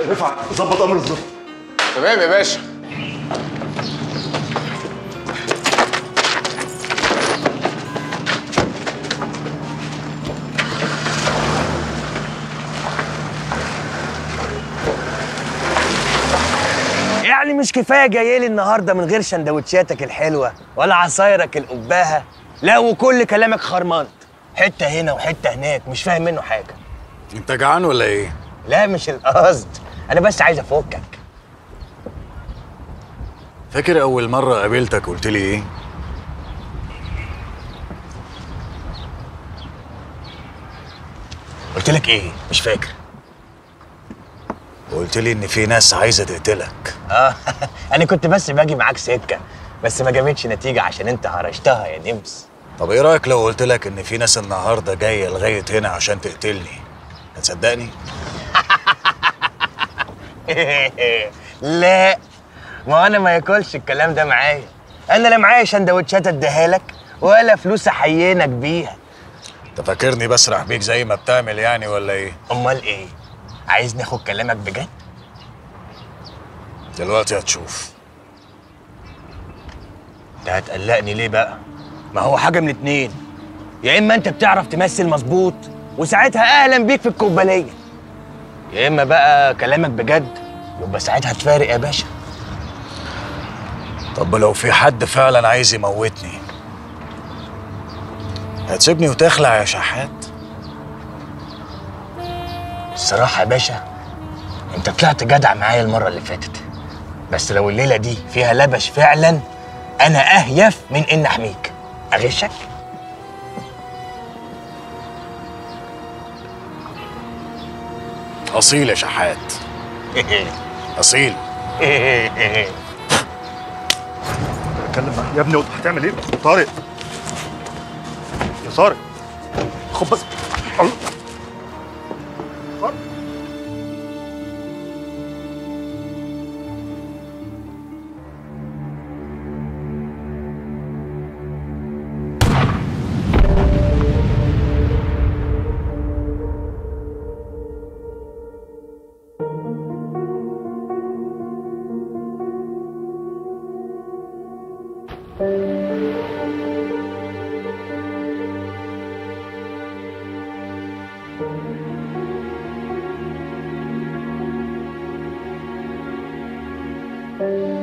رفعت ظبط امر الظبط تمام يا باشا يعني مش كفايه جاي لي النهارده من غير سندوتشاتك الحلوه ولا عصايرك القباها لا وكل كلامك خرمانت حته هنا وحته هناك مش فاهم منه حاجه انت جعان ولا ايه؟ لا مش القصد انا بس عايز افكك فاكر اول مره قابلتك قلت لي ايه؟ قلت لك ايه مش فاكر قلت لي ان في ناس عايزه تقتلك اه انا كنت بس باجي معاك سكه بس ما جابتش نتيجه عشان انت هرشتها يا نمس طب ايه رايك لو قلت لك ان في ناس النهارده جايه لغايه هنا عشان تقتلني هتصدقني لا ما انا ما ياكلش الكلام ده معايا انا لا معايا سندوتشات اديها لك ولا فلوس احيينك بيها انت فاكرني بسرح بيك زي ما بتعمل يعني ولا ايه امال ايه عايز ناخد كلامك بجد دلوقتي هتشوف انت هتقلقني ليه بقى ما هو حاجه من اتنين يا اما انت بتعرف تمثل مظبوط وساعتها اهلا بيك في الكوباليه يا اما بقى كلامك بجد يبقى ساعتها تفارق يا باشا طب لو في حد فعلا عايز يموتني هتسيبني وتخلع يا شحات الصراحه يا باشا انت طلعت جدع معايا المره اللي فاتت بس لو الليله دي فيها لبش فعلا انا اهيف من ان احميك اغشك اصيل يا شحات اصيل اتكلم معاه يا ابني قلت هتعمل ايه طارق يا طارق خد بس الله. طارق. thank you